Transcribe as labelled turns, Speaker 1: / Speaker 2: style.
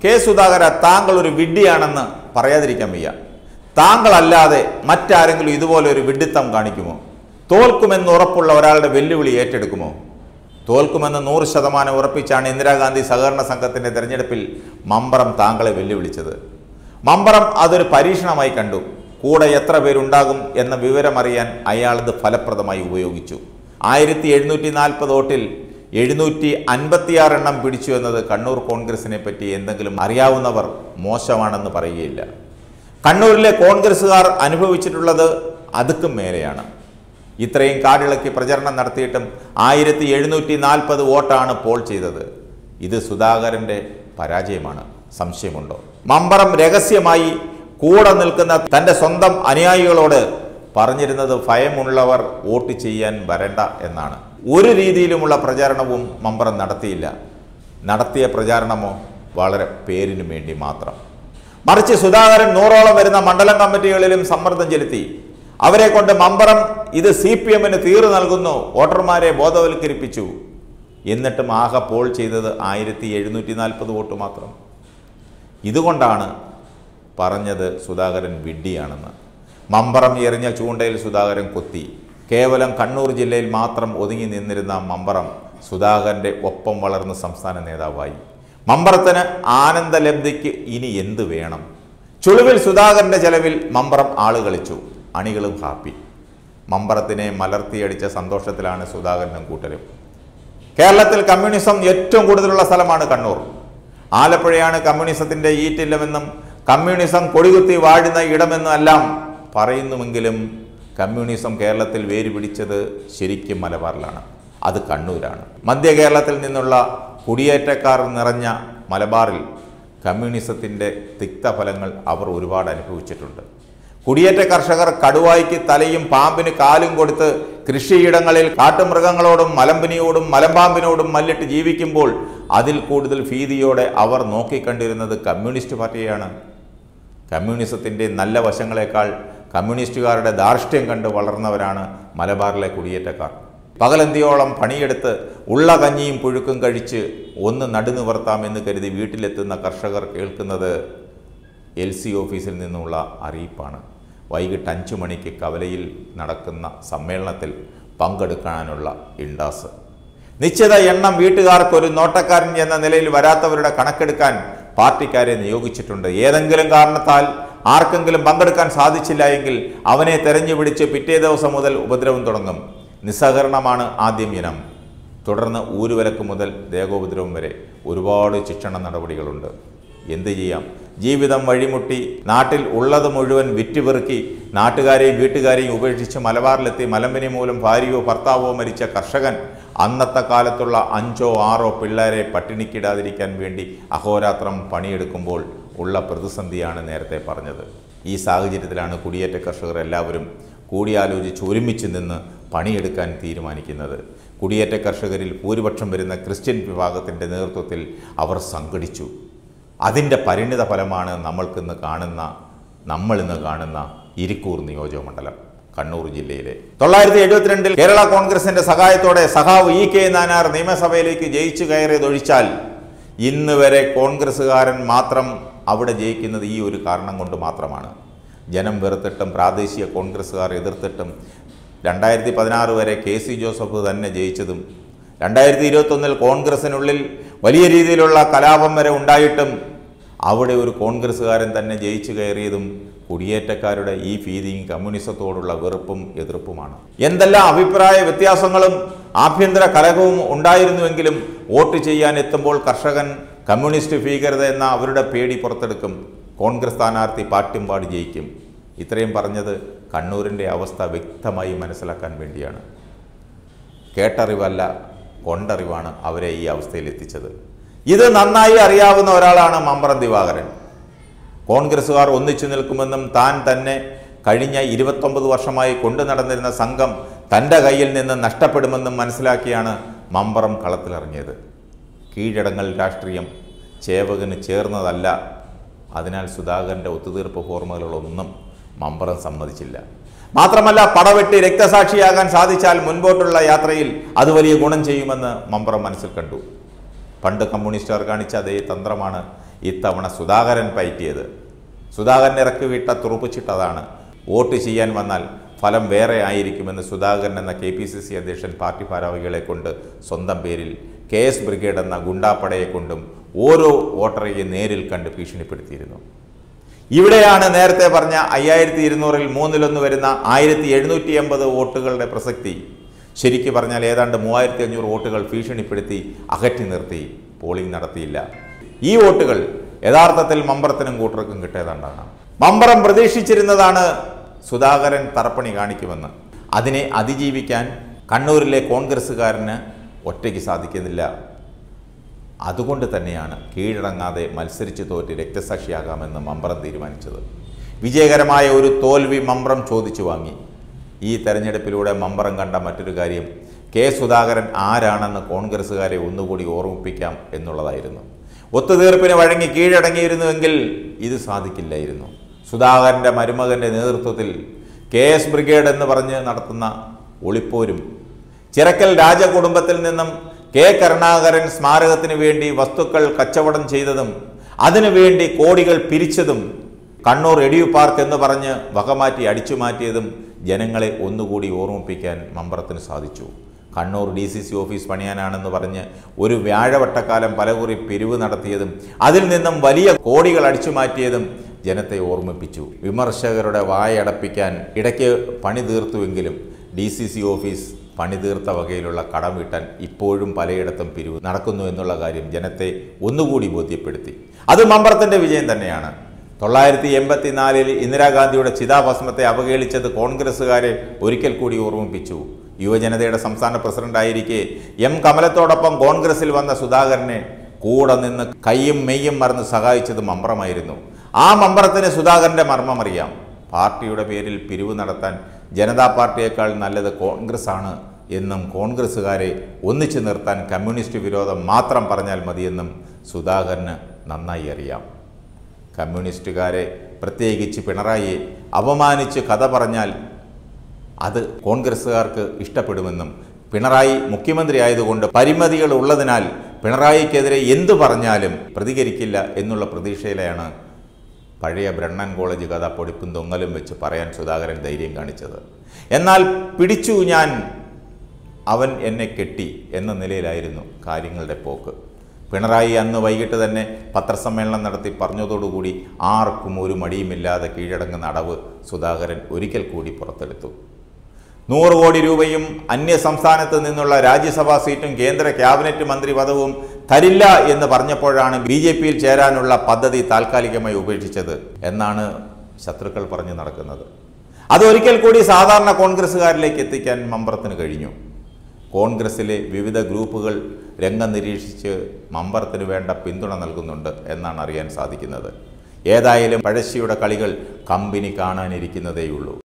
Speaker 1: K Sudhakara താങ്കൾ ഒരു വിഡ്ഢിയാണെന്ന് പറയാതിരിക്കാൻ വയ്യ താങ്കളല്ലാതെ മറ്റാരെങ്കിലും ഇതുപോലെ ഒരു വിഡ്ഢിത്തം കാണിക്കുമോ തോൽക്കുമെന്ന് ഉറപ്പുള്ള ഒരാളുടെ വെല്ലുവിളി ഏറ്റെടുക്കുമോ തോൽക്കുമെന്ന് നൂറ് ശതമാനം ഉറപ്പിച്ചാണ് ഇന്ദിരാഗാന്ധി സഹകരണ സംഘത്തിൻ്റെ തെരഞ്ഞെടുപ്പിൽ മമ്പറം താങ്കളെ വെല്ലുവിളിച്ചത് മമ്പറം അതൊരു പരീക്ഷണമായി കണ്ടു കൂടെ എത്ര പേരുണ്ടാകും എന്ന വിവരമറിയാൻ അയാളത് ഫലപ്രദമായി ഉപയോഗിച്ചു ആയിരത്തി എഴുന്നൂറ്റി നാൽപ്പത് വോട്ടിൽ എഴുന്നൂറ്റി അൻപത്തിയാറ് എണ്ണം പിടിച്ചു എന്നത് കണ്ണൂർ കോൺഗ്രസിനെ പറ്റി എന്തെങ്കിലും അറിയാവുന്നവർ മോശമാണെന്ന് പറയുകയില്ല കണ്ണൂരിലെ കോൺഗ്രസ്സുകാർ അനുഭവിച്ചിട്ടുള്ളത് അതുക്കും മേലെയാണ് ഇത്രയും കാടിളക്കി പ്രചരണം നടത്തിയിട്ടും ആയിരത്തി എഴുന്നൂറ്റി നാൽപ്പത് വോട്ടാണ് പോൾ ചെയ്തത് ഇത് സുധാകരൻ്റെ പരാജയമാണ് സംശയമുണ്ടോ മമ്പറം രഹസ്യമായി കൂടെ നിൽക്കുന്ന തൻ്റെ സ്വന്തം അനുയായികളോട് പറഞ്ഞിരുന്നത് ഭയമുള്ളവർ വോട്ട് ചെയ്യാൻ വരണ്ട എന്നാണ് ഒരു രീതിയിലുമുള്ള പ്രചാരണവും മമ്പറം നടത്തിയില്ല നടത്തിയ പ്രചാരണമോ വളരെ പേരിനു വേണ്ടി മാത്രം മറിച്ച് സുധാകരൻ നൂറോളം വരുന്ന മണ്ഡലം കമ്മിറ്റികളിലും സമ്മർദ്ദം ചെലുത്തി അവരെ കൊണ്ട് മമ്പറം ഇത് സി പി എമ്മിന് തീർു നൽകുന്നു വോട്ടർമാരെ ബോധവൽക്കരിപ്പിച്ചു എന്നിട്ടും ആകെ പോൾ ചെയ്തത് ആയിരത്തി എഴുന്നൂറ്റി നാൽപ്പത് വോട്ട് മാത്രം ഇതുകൊണ്ടാണ് പറഞ്ഞത് സുധാകരൻ വിഡ്ഢിയാണെന്ന് മമ്പറം എറിഞ്ഞ ചൂണ്ടയിൽ സുധാകരൻ കൊത്തി കേവലം കണ്ണൂർ ജില്ലയിൽ മാത്രം ഒതുങ്ങി നിന്നിരുന്ന മമ്പറം സുധാകരൻ്റെ ഒപ്പം വളർന്ന സംസ്ഥാന നേതാവായി മമ്പറത്തിന് ആനന്ദലബ്ധിക്ക് ഇനി എന്ത് വേണം ചുളിവിൽ സുധാകരൻ്റെ ചെലവിൽ മമ്പറം ആള് കളിച്ചു അണികളും ഹാപ്പി മമ്പറത്തിനെ മലർത്തിയടിച്ച സന്തോഷത്തിലാണ് സുധാകരനും കൂട്ടരും കേരളത്തിൽ കമ്മ്യൂണിസം ഏറ്റവും കൂടുതലുള്ള സ്ഥലമാണ് കണ്ണൂർ ആലപ്പുഴയാണ് കമ്മ്യൂണിസത്തിന്റെ ഈറ്റില്ലമെന്നും കമ്മ്യൂണിസം കൊടികുത്തി വാഴുന്ന ഇടമെന്നും എല്ലാം പറയുന്നുവെങ്കിലും കമ്മ്യൂണിസം കേരളത്തിൽ വേര് പിടിച്ചത് ശരിക്കും മലബാറിലാണ് അത് കണ്ണൂരാണ് മധ്യ കേരളത്തിൽ നിന്നുള്ള കുടിയേറ്റക്കാർ നിറഞ്ഞ മലബാറിൽ കമ്മ്യൂണിസത്തിൻ്റെ തിക്തഫലങ്ങൾ അവർ ഒരുപാട് അനുഭവിച്ചിട്ടുണ്ട് കുടിയേറ്റ കർഷകർ കടുവായ്ക്ക് തലയും പാമ്പിന് കാലും കൊടുത്ത് കൃഷിയിടങ്ങളിൽ കാട്ടുമൃഗങ്ങളോടും മലമ്പിനിയോടും മലമ്പാമ്പിനോടും മല്ലിട്ട് ജീവിക്കുമ്പോൾ അതിൽ കൂടുതൽ ഭീതിയോടെ അവർ നോക്കിക്കണ്ടിരുന്നത് കമ്മ്യൂണിസ്റ്റ് പാർട്ടിയാണ് കമ്മ്യൂണിസത്തിൻ്റെ നല്ല വശങ്ങളെക്കാൾ കമ്മ്യൂണിസ്റ്റുകാരുടെ ധാർഷ്ട്യം കണ്ട് വളർന്നവരാണ് മലബാറിലെ കുടിയേറ്റക്കാർ പകലന്തിയോളം പണിയെടുത്ത് ഉള്ള കഞ്ഞിയും പുഴുക്കും കഴിച്ച് ഒന്ന് നടുനിവർത്താമെന്ന് കരുതി വീട്ടിലെത്തുന്ന കർഷകർ കേൾക്കുന്നത് എൽ സി ഓഫീസിൽ നിന്നുള്ള അറിയിപ്പാണ് വൈകിട്ട് അഞ്ചു മണിക്ക് കവലയിൽ നടക്കുന്ന സമ്മേളനത്തിൽ പങ്കെടുക്കാനുള്ള ഇണ്ടാസ് നിശ്ചിത എണ്ണം വീട്ടുകാർക്ക് ഒരു നോട്ടക്കാരൻ എന്ന നിലയിൽ വരാത്തവരുടെ കണക്കെടുക്കാൻ പാർട്ടിക്കാരെ നിയോഗിച്ചിട്ടുണ്ട് ഏതെങ്കിലും കാരണത്താൽ ആർക്കെങ്കിലും പങ്കെടുക്കാൻ സാധിച്ചില്ല എങ്കിൽ അവനെ തെരഞ്ഞുപിടിച്ച് പിറ്റേ ദിവസം മുതൽ ഉപദ്രവം തുടങ്ങും നിസ്സഹകരണമാണ് ആദ്യം ഇനം തുടർന്ന് ഊരുവിലക്ക് മുതൽ ദേഹോപദ്രവം വരെ ഒരുപാട് ശിക്ഷണ നടപടികളുണ്ട് എന്ത് ചെയ്യാം ജീവിതം വഴിമുട്ടി നാട്ടിൽ ഉള്ളത് മുഴുവൻ വിറ്റുപെറുക്കി നാട്ടുകാരെയും വീട്ടുകാരെയും ഉപേക്ഷിച്ച് മലബാറിലെത്തി മലമ്പനി മൂലം ഭാര്യയോ ഭർത്താവോ മരിച്ച കർഷകൻ അന്നത്തെ കാലത്തുള്ള അഞ്ചോ ആറോ പിള്ളേരെ പട്ടിണിക്കിടാതിരിക്കാൻ വേണ്ടി അഹോരാത്രം പണിയെടുക്കുമ്പോൾ ഉള്ള പ്രതിസന്ധിയാണ് നേരത്തെ പറഞ്ഞത് ഈ സാഹചര്യത്തിലാണ് കുടിയേറ്റ കർഷകർ എല്ലാവരും കൂടിയാലോചിച്ച് ഒരുമിച്ച് നിന്ന് പണിയെടുക്കാൻ തീരുമാനിക്കുന്നത് കുടിയേറ്റ കർഷകരിൽ ഭൂരിപക്ഷം വരുന്ന ക്രിസ്ത്യൻ വിഭാഗത്തിൻ്റെ നേതൃത്വത്തിൽ അവർ സംഘടിച്ചു അതിൻ്റെ പരിണിത ഫലമാണ് നമ്മൾക്കിന്ന് കാണുന്ന നമ്മളിന്ന് കാണുന്ന ഇരിക്കൂർ നിയോജകമണ്ഡലം കണ്ണൂർ ജില്ലയിലെ തൊള്ളായിരത്തി എഴുപത്തിരണ്ടിൽ കേരള കോൺഗ്രസിന്റെ സഹായത്തോടെ സഖാവ് ഇ കെ നാനാർ നിയമസഭയിലേക്ക് ജയിച്ചു കയറിയതൊഴിച്ചാൽ ഇന്ന് വരെ കോൺഗ്രസ്സുകാരൻ മാത്രം അവിടെ ജയിക്കുന്നത് ഈ ഒരു കാരണം കൊണ്ട് മാത്രമാണ് ജനം വെറുത്തിട്ടും പ്രാദേശിക കോൺഗ്രസ്സുകാർ എതിർത്തിട്ടും രണ്ടായിരത്തി പതിനാറ് വരെ കെ സി ജോസഫ് തന്നെ ജയിച്ചതും രണ്ടായിരത്തി ഇരുപത്തൊന്നിൽ കോൺഗ്രസിനുള്ളിൽ വലിയ രീതിയിലുള്ള കലാപം വരെ ഉണ്ടായിട്ടും അവിടെ ഒരു കോൺഗ്രസ്സുകാരൻ തന്നെ ജയിച്ചു കയറിയതും കുടിയേറ്റക്കാരുടെ ഈ ഭീതിയും കമ്മ്യൂണിസത്തോടുള്ള വെറുപ്പും എതിർപ്പുമാണ് എന്തെല്ലാം അഭിപ്രായ വ്യത്യാസങ്ങളും ആഭ്യന്തര കലഹവും ഉണ്ടായിരുന്നുവെങ്കിലും വോട്ട് ചെയ്യാൻ എത്തുമ്പോൾ കർഷകൻ കമ്മ്യൂണിസ്റ്റ് ഭീകരത എന്ന അവരുടെ പേടി പുറത്തെടുക്കും കോൺഗ്രസ് സ്ഥാനാർത്ഥി പാട്ടുംപാടി ജയിക്കും ഇത്രയും പറഞ്ഞത് കണ്ണൂരിൻ്റെ അവസ്ഥ വ്യക്തമായി മനസ്സിലാക്കാൻ വേണ്ടിയാണ് കേട്ടറിവല്ല കൊണ്ടറിവാണ് അവരെ ഈ അവസ്ഥയിൽ എത്തിച്ചത് ഇത് നന്നായി അറിയാവുന്ന ഒരാളാണ് മമ്പറം ദിവാകരൻ കോൺഗ്രസ്സുകാർ ഒന്നിച്ചു നിൽക്കുമെന്നും താൻ തന്നെ കഴിഞ്ഞ ഇരുപത്തൊമ്പത് വർഷമായി കൊണ്ടു നടന്നിരുന്ന സംഘം തൻ്റെ കയ്യിൽ നിന്ന് നഷ്ടപ്പെടുമെന്നും മനസ്സിലാക്കിയാണ് മമ്പറം കളത്തിലിറങ്ങിയത് കീഴടങ്ങൽ രാഷ്ട്രീയം ചേവകന് ചേർന്നതല്ല അതിനാൽ സുധാകരൻ്റെ ഒത്തുതീർപ്പ് ഫോർമുലകളൊന്നും മമ്പറം സമ്മതിച്ചില്ല മാത്രമല്ല പടവെട്ടി രക്തസാക്ഷിയാകാൻ സാധിച്ചാൽ മുൻപോട്ടുള്ള യാത്രയിൽ അത് വലിയ ഗുണം ചെയ്യുമെന്ന് മമ്പറം മനസ്സിൽ കണ്ടു പണ്ട് കമ്മ്യൂണിസ്റ്റുകാർ കാണിച്ച അതേ തന്ത്രമാണ് ഇത്തവണ സുധാകരൻ പയറ്റിയത് സുധാകരൻ ഇറക്കി വിട്ട തുറപ്പിച്ചിട്ടതാണ് വോട്ട് ചെയ്യാൻ വന്നാൽ ഫലം വേറെ ആയിരിക്കുമെന്ന് സുധാകരൻ എന്ന കെ പി സി സി അധ്യക്ഷൻ പാർട്ടി ഭാരവാഹികളെ കൊണ്ട് സ്വന്തം പേരിൽ കെ എസ് ബ്രിഗേഡ് എന്ന ഗുണ്ടാപ്പടയെ കൊണ്ടും ഓരോ വോട്ടറെയും നേരിൽ കണ്ട് ഭീഷണിപ്പെടുത്തിയിരുന്നു ഇവിടെയാണ് നേരത്തെ പറഞ്ഞ അയ്യായിരത്തി ഇരുന്നൂറിൽ മൂന്നിലൊന്ന് വരുന്ന ആയിരത്തി എഴുന്നൂറ്റി എൺപത് വോട്ടുകളുടെ പ്രസക്തി ശരിക്കു പറഞ്ഞാൽ ഏതാണ്ട് മൂവായിരത്തി അഞ്ഞൂറ് വോട്ടുകൾ ഭീഷണിപ്പെടുത്തി അകറ്റി നിർത്തി പോളിംഗ് നടത്തിയില്ല ഈ വോട്ടുകൾ യഥാർത്ഥത്തിൽ മമ്പറത്തിനും കൂട്ടർക്കും കിട്ടിയതാണ്ടാണ് മമ്പറം പ്രതീക്ഷിച്ചിരുന്നതാണ് സുധാകരൻ തറപ്പണി കാണിക്കുമെന്ന് അതിനെ അതിജീവിക്കാൻ കണ്ണൂരിലെ കോൺഗ്രസ്സുകാരന് ഒറ്റയ്ക്ക് സാധിക്കുന്നില്ല അതുകൊണ്ട് തന്നെയാണ് കീഴടങ്ങാതെ മത്സരിച്ച് തോറ്റ് രക്തസാക്ഷിയാകാമെന്ന് മമ്പ്രം തീരുമാനിച്ചത് വിജയകരമായ ഒരു തോൽവി മമ്പ്രം ചോദിച്ചു വാങ്ങി ഈ തെരഞ്ഞെടുപ്പിലൂടെ മമ്പ്രം കണ്ട മറ്റൊരു കാര്യം കെ സുധാകരൻ ആരാണെന്ന് കോൺഗ്രസ്സുകാരെ ഒന്നുകൂടി ഓർമ്മിപ്പിക്കാം എന്നുള്ളതായിരുന്നു ഒത്തുതീർപ്പിന് വഴങ്ങി കീഴടങ്ങിയിരുന്നുവെങ്കിൽ ഇത് സാധിക്കില്ലായിരുന്നു സുധാകരൻ്റെ മരുമകൻ്റെ നേതൃത്വത്തിൽ കെ എസ് ബ്രിഗേഡ് എന്ന് പറഞ്ഞ് നടത്തുന്ന ഒളിപ്പോരും ചിറക്കൽ രാജകുടുംബത്തിൽ നിന്നും കെ കരുണാകരൻ സ്മാരകത്തിന് വേണ്ടി വസ്തുക്കൾ കച്ചവടം ചെയ്തതും അതിനുവേണ്ടി കോടികൾ പിരിച്ചതും കണ്ണൂർ എഡിയു പാർക്ക് എന്ന് പറഞ്ഞ് വകമാറ്റി അടിച്ചു മാറ്റിയതും ജനങ്ങളെ ഒന്നുകൂടി ഓർമ്മിപ്പിക്കാൻ മമ്പറത്തിന് സാധിച്ചു Kannur D C C office പണിയാനാണെന്ന് പറഞ്ഞ് ഒരു വ്യാഴവട്ടക്കാലം പലകുറി പിരിവ് നടത്തിയതും അതിൽ നിന്നും വലിയ കോടികൾ അടിച്ചു മാറ്റിയതും ജനത്തെ ഓർമ്മിപ്പിച്ചു വിമർശകരുടെ വായടപ്പിക്കാൻ ഇടയ്ക്ക് പണി തീർത്തുവെങ്കിലും ഡി സി സി ഓഫീസ് പണി തീർത്ത വകയിലുള്ള കടം വീട്ടാൻ ഇപ്പോഴും പലയിടത്തും പിരിവ് നടക്കുന്നു എന്നുള്ള കാര്യം ജനത്തെ ഒന്നുകൂടി ബോധ്യപ്പെടുത്തി അത് മമ്പറത്തിൻ്റെ വിജയം തന്നെയാണ് തൊള്ളായിരത്തി എൺപത്തിനാലിൽ ഇന്ദിരാഗാന്ധിയുടെ ചിതാഭസ്മത്തെ അവഹേളിച്ചത് കോൺഗ്രസ്സുകാരെ ഒരിക്കൽ കൂടി ഓർമ്മിപ്പിച്ചു യുവജനതയുടെ സംസ്ഥാന പ്രസിഡന്റായിരിക്കെ എം കമലത്തോടൊപ്പം കോൺഗ്രസിൽ വന്ന സുധാകരനെ കൂടെ നിന്ന് കൈയും മെയ്യും മറന്ന് സഹായിച്ചത് മമ്പ്രമായിരുന്നു ആ മമ്പ്രത്തിന് സുധാകരന്റെ മർമ്മം അറിയാം പാർട്ടിയുടെ പേരിൽ പിരിവ് നടത്താൻ ജനതാ പാർട്ടിയേക്കാൾ നല്ലത് കോൺഗ്രസ് ആണ് എന്നും കോൺഗ്രസ്സുകാരെ ഒന്നിച്ചു നിർത്താൻ കമ്മ്യൂണിസ്റ്റ് വിരോധം മാത്രം പറഞ്ഞാൽ മതിയെന്നും സുധാകരന് നന്നായി അറിയാം കമ്മ്യൂണിസ്റ്റുകാരെ പ്രത്യേകിച്ച് പിണറായിയെ അപമാനിച്ച് കഥ പറഞ്ഞാൽ അത് കോൺഗ്രസ്സുകാർക്ക് ഇഷ്ടപ്പെടുമെന്നും പിണറായി മുഖ്യമന്ത്രി ആയതുകൊണ്ട് പരിമിതികൾ ഉള്ളതിനാൽ പിണറായിക്കെതിരെ എന്തു പറഞ്ഞാലും പ്രതികരിക്കില്ല എന്നുള്ള പ്രതീക്ഷയിലാണ് പഴയ ബ്രണ്ണൻ കോളേജ് കഥ പൊടിപ്പും തൊങ്ങലും വെച്ച് പറയാൻ സുധാകരൻ ധൈര്യം കാണിച്ചത് എന്നാൽ പിടിച്ചു ഞാൻ അവൻ എന്നെ കെട്ടി എന്ന നിലയിലായിരുന്നു കാര്യങ്ങളുടെ പോക്ക് പിണറായി അന്ന് വൈകിട്ട് തന്നെ പത്രസമ്മേളനം നടത്തി പറഞ്ഞതോടുകൂടി ആർക്കും ഒരു മടിയുമില്ലാതെ കീഴടങ്ങുന്ന അടവ് സുധാകരൻ ഒരിക്കൽ കൂടി പുറത്തെടുത്തു നൂറ് കോടി രൂപയും അന്യ സംസ്ഥാനത്ത് നിന്നുള്ള രാജ്യസഭാ സീറ്റും കേന്ദ്ര ക്യാബിനറ്റ് മന്ത്രി പദവും തരില്ല എന്ന് പറഞ്ഞപ്പോഴാണ് ബി ജെ പിയിൽ ചേരാനുള്ള പദ്ധതി താൽക്കാലികമായി ഉപേക്ഷിച്ചത് എന്നാണ് ശത്രുക്കൾ പറഞ്ഞു നടക്കുന്നത് അതൊരിക്കൽ കൂടി സാധാരണ കോൺഗ്രസ്സുകാരിലേക്ക് എത്തിക്കാൻ മമ്പറത്തിന് കഴിഞ്ഞു കോൺഗ്രസിലെ വിവിധ ഗ്രൂപ്പുകൾ രംഗം നിരീക്ഷിച്ച് മമ്പറത്തിന് വേണ്ട പിന്തുണ നൽകുന്നുണ്ട് എന്നാണ് അറിയാൻ സാധിക്കുന്നത് ഏതായാലും പഴശ്ശിയുടെ കളികൾ കമ്പനി കാണാനിരിക്കുന്നതേയുള്ളൂ